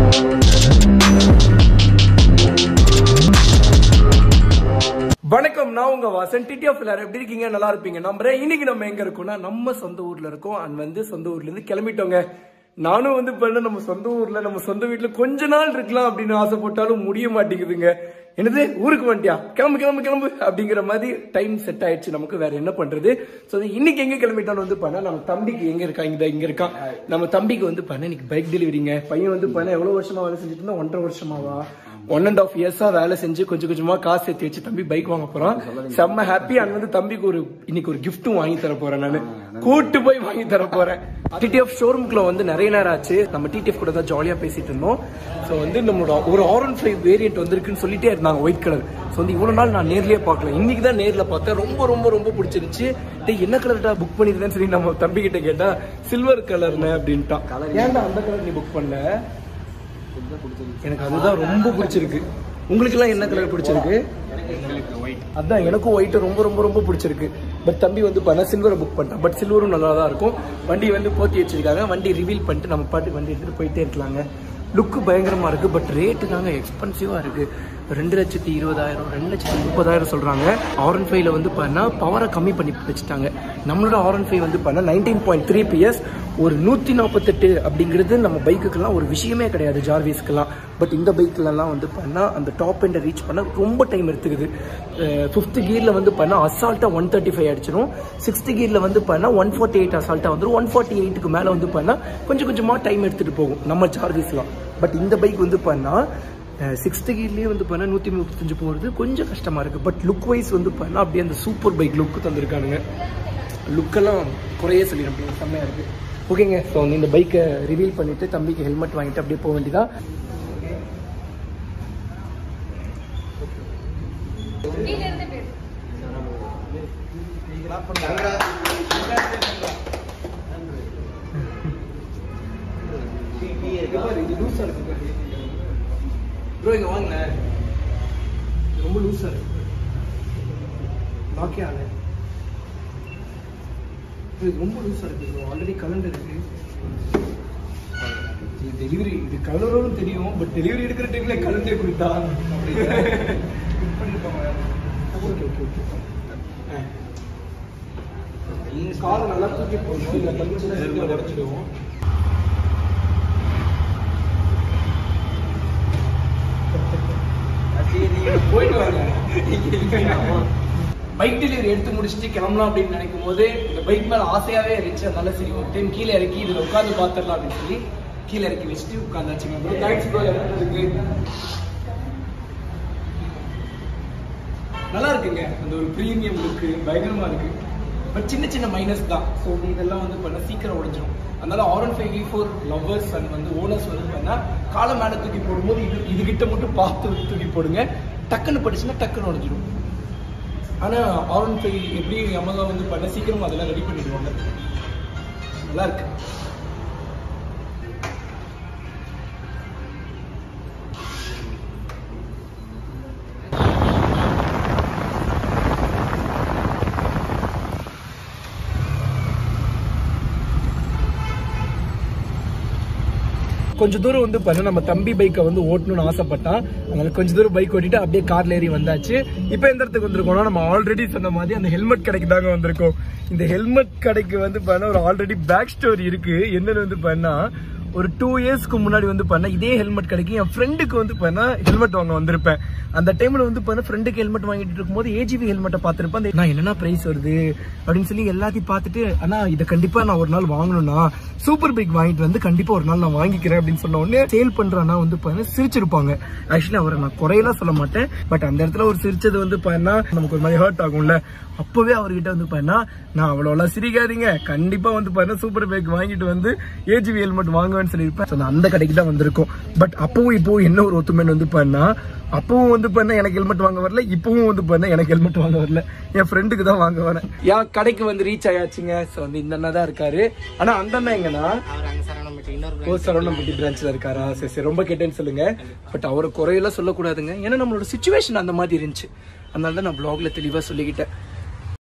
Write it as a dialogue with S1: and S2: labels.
S1: வணக்கம் நான் உங்க வாசன் டிடி ஆஃப் எல்லாரும் எப்படி இருக்கீங்க நல்லா இருப்பீங்க நம்புறேன் இன்னைக்கு நம்ம எங்க இருக்கோம்னா நம்ம சொந்த ஊர்ல இருக்கோம் அண்ட் வந்து சொந்த ஊர்ல இருந்து கிளம்பிட்டோங்க நானும் வந்து பண்ண நம்ம சொந்த ஊர்ல நம்ம சொந்த வீட்டுல கொஞ்ச நாள் இருக்கலாம் அப்படின்னு ஆசைப்பட்டாலும் முடிய மாட்டேங்குதுங்க என்னது ஊருக்கு வந்துட்டியா கிளம்பு கிளம்பு கிளம்பு அப்படிங்கிற மாதிரி டைம் செட் ஆயிடுச்சு நமக்கு வேற என்ன பண்றது ஸோ இன்னைக்கு எங்க கிளம்பிட்டோம்னு வந்து பண்ண நம்ம தம்பிக்கு எங்க இருக்கா இங்க இங்க இருக்கான் நம்ம தம்பிக்கு வந்து பண்ண இன்னைக்கு பைக் டெலிவரிங்க பையன் வந்து பண்ண எவ்வளவு வருஷமா வேலை செஞ்சுட்டு இருந்தா ஒன்றரை வருஷமாவா ஒன் அண்ட் ஆஃப் இயர்ஸா வேலை செஞ்சு கொஞ்சம் கொஞ்சமா காசு சேர்த்து வச்சு தம்பி பைக் வாங்க போறான் செம்ம ஹாப்பி அண்ட் வந்து தம்பிக்கு ஒரு இன்னைக்கு ஒரு கிஃப்ட்டும் வாங்கி தர போறேன் நானு கூட்டு போய் வாங்கி தர போறேன் டிடிஎஃப் ஷோரூம்குள்ள வந்து நிறைய நேரம் ஆச்சு நம்ம டிடிஎஃப் கூட தான் ஜாலியா பேசிட்டு இருந்தோம் ஸோ வந்து நம்மளோட ஒரு ஆரன் ஃபைவ் வேரியன்ட் வந்திருக்குன்னு சொல்லிட்டே இருந்தாங்க ஒயிட் கலர் ஸோ வந்து இவ்வளவு நாள் நான் நேர்லயே பார்க்கல இன்னைக்கு தான் நேர்ல பார்த்தேன் ரொம்ப ரொம்ப ரொம்ப பிடிச்சிருச்சு டேய் என்ன கலர்டா புக் பண்ணிருந்தேன்னு சொல்லி நம்ம தம்பி கிட்ட கேட்டா சில்வர் கலர்னு அப்படின்ட்டான் ஏன்டா அந்த கலர் நீ புக் பண்ணல எனக்கு அதுதான் ரொம்ப பிடிச்சிருக்கு உங்களுக்கு எல்லாம் என்ன கலர் பிடிச்சிருக்கு அதான் எனக்கும் ஒயிட் ரொம்ப ரொம்ப ரொம்ப பிடிச்சிருக்கு பட் தம்பி வந்து பண்ண சில்வரை புக் பண்ணிட்டான் பட் சில்வரும் நல்லா தான் இருக்கும் வண்டி வந்து போத்தி வச்சிருக்காங்க வண்டி ரிவீல் பண்ணிட்டு நம்ம பாட்டு வண்டி எடுத்துட்டு போயிட்டே இருக்கலாங்க லுக்கு பயங்கரமா இருக்கு பட் ரேட்டு தாங்க எக்ஸ்பென்சிவா இருக்கு ரெண்டு லட்சத்தி இருபதாயிரம் ரெண்டு லட்சத்தி முப்பதாயிரம் சொல்றாங்க ஆரன் ஃபைவ்ல வந்து பண்ணா பவரை கம்மி பண்ணி வச்சுட்டாங்க நம்மளோட ஆரன் ஃபைவ் வந்து பண்ணா நைன்டீன் பாயிண்ட் த்ரீ பிஎஸ் ஒரு நூத்தி நாற்பத்தெட்டு அப்படிங்கிறது நம்ம பைக்குக்கெல்லாம் ஒரு விஷயமே கிடையாது ஜார்விஸ்க்கெல்லாம் பட் இந்த பைக்லலாம் வந்து பண்ணா அந்த டாப் எண்டை ரீச் பண்ண ரொம்ப டைம் எடுத்துக்குது ஃபிஃப்த் கியர்ல வந்து பண்ணா அசால்ட்டா ஒன் தேர்ட்டி ஃபைவ் அடிச்சிடும் சிக்ஸ்த் கியர்ல வந்து பண்ணா ஒன் ஃபார்ட்டி எயிட் அசால்ட்டா வந்துடும் ஒன் ஃபார்ட்டி எயிட்டுக்கு மேல வந்து பண்ணா கொஞ்சம் கொஞ்சமா டைம் எடுத்துட்டு போகும் நம்ம ஜார்விஸ்லாம் பட் இந்த பைக் வந்து பண்ணா சிக்ஸ்த் கியர்லேயே வந்து பண்ணால் நூற்றி முப்பத்தஞ்சு போகிறது கொஞ்சம் கஷ்டமாக இருக்குது பட் லுக் வைஸ் வந்து பண்ணால் அப்படியே அந்த சூப்பர் பைக் லுக்கு தந்திருக்கானுங்க லுக்கெல்லாம் குறையே சொல்லிட முடியும் செம்மையாக இருக்குது ஓகேங்க ஸோ இந்த பைக்கை ரிவீல் பண்ணிவிட்டு தம்பிக்கு ஹெல்மெட் வாங்கிட்டு அப்படியே போக வேண்டியதான் ப்ரோ இங்க வாங்க ரொம்ப லூஸா இருக்கு லாக்கே ஆகல இது ரொம்ப லூஸா இருக்கு ப்ரோ ஆல்ரெடி கலண்ட் இருக்கு டெலிவரி இது கலரும் தெரியும் பட் டெலிவரி எடுக்கிற டைம்ல கலண்டே கொடுத்தா ஓகே ஓகே ஓகே காலை நல்லா தூக்கி போடணும் இல்லை தள்ளிச்சுன்னா உடச்சிடுவோம் போயிட்டு வாங்க பைக் டெலிவரி எடுத்து முடிச்சுட்டு கிளம்பலாம் அப்படின்னு நினைக்கும் போது இந்த பைக் மேல ஆசையாவே இருந்துச்சு அதனால சரி ஒரு டைம் கீழே இறக்கி இதுல உட்காந்து பாத்துடலாம் அப்படின்னு சொல்லி கீழே இறக்கி வச்சுட்டு உட்காந்தாச்சுங்க ப்ரோ தேங்க்ஸ் ப்ரோ இருக்கு நல்லா இருக்குங்க அந்த ஒரு ப்ரீமியம் லுக்கு பயங்கரமா இருக்கு பட் சின்ன சின்ன மைனஸ் தான் ஸோ இதெல்லாம் வந்து பண்ண சீக்கிரம் உடைஞ்சிரும் அதனால ஆரன் five V four lovers and வந்து ஓனர்ஸ் வந்து பண்ணா காலை மேலே தூக்கி போடும்போது இது இதுகிட்ட மட்டும் பார்த்து தூக்கி போடுங்க டக்குன்னு படிச்சுன்னா டக்குன்னு உடைஞ்சிரும் ஆனா ஆரன் ஃபைவ் எப்படி யமகா வந்து பண்ண சீக்கிரம் அதெல்லாம் ரெடி பண்ணிடுவாங்க நல்லா இருக்கு கொஞ்ச தூரம் வந்து பண்ண நம்ம தம்பி பைக்கை வந்து ஓட்டணும்னு ஆசைப்பட்டான் அதனால கொஞ்ச தூரம் பைக் ஓட்டிட்டு அப்படியே கார்ல ஏறி வந்தாச்சு இப்போ எந்த இடத்துக்கு வந்திருக்கோம்னா நம்ம ஆல்ரெடி சொன்ன மாதிரி அந்த ஹெல்மெட் கடைக்கு தாங்க வந்திருக்கோம் இந்த ஹெல்மெட் கடைக்கு வந்து பண்ண ஒரு ஆல்ரெடி பேக் ஸ்டோரி இருக்கு என்னன்னு வந்து பண்ணா ஒரு டூ இயர்ஸ்க்கு முன்னாடி வந்து பண்ண இதே ஹெல்மெட் கடைக்கு என் ஃப்ரெண்டுக்கு வந்து பண்ணா ஹெல்மெட் வாங்க வந்திருப்பேன் அந்த டைம்ல வந்து பண்ண ஃப்ரெண்டுக்கு ஹெல்மெட் வாங்கிட்டு இருக்கும்போது ஏஜிபி ஹெல்மெட்டை பார்த்திருப்பேன் அந்த நான் என்னென்ன பிரைஸ் வருது அப்படின்னு சொல்லி எல்லாத்தையும் பார்த்துட்டு ஆனா இதை கண்டிப்பா நான் ஒரு நாள் வாங்கணும்னா சூப்பர் பைக் வாங்கிட்டு வந்து கண்டிப்பா ஒரு நாள் நான் வாங்கிக்கிறேன் அப்படின்னு சொன்ன உடனே சேல் பண்றேன்னா வந்து பண்ண சிரிச்சிருப்பாங்க ஆக்சுவலி அவரை நான் குறையெல்லாம் சொல்ல மாட்டேன் பட் அந்த இடத்துல ஒரு சிரிச்சது வந்து பண்ணா நமக்கு ஒரு மாதிரி ஹர்ட் ஆகும்ல அப்பவே அவர்கிட்ட வந்து பண்ணா நான் அவ்வளோலாம் சிரிக்காதீங்க கண்டிப்பா வந்து பண்ண சூப்பர் பைக் வாங்கிட்டு வந்து ஏஜிவி ஹெல்மெட் வாங்குவேன்னு சொல்லியிருப்பேன் So, நான் அந்த கடைக்கு தான் வந்திருக்கோம் பட் அப்பவும் இப்பவும் என்ன ஒரு ஒத்துமைன்னு வந்து பண்ணா அப்பவும் வந்து பண்ண எனக்கு ஹெல்மெட் வாங்க வரல இப்பவும் வந்து பண்ண எனக்கு ஹெல்மெட் வாங்க வரல என் ஃப்ரெண்டுக்கு தான் வாங்க வரேன் என் கடைக்கு வந்து ரீச் ஆயாச்சுங்க ஸோ வந்து இந்த அண்ணா தான் இருக்காரு ஆனா அந்த அண்ணா எங்கன்னா
S2: அவர் அங்க சரவணம்பட்டி இன்னொரு
S1: ஓ சரவணம்பட்டி பிரான்ச்ல இருக்காரா சரி சரி ரொம்ப கேட்டேன்னு சொல்லுங்க பட் அவரை குறையெல்லாம் சொல்லக்கூடாதுங்க ஏன்னா நம்மளோட சுச்சுவேஷன் அந்த மாதிரி இருந்துச்சு அதனால தான் நான் பிளாக்ல தெளிவா சொல்லிக்கிட்டேன்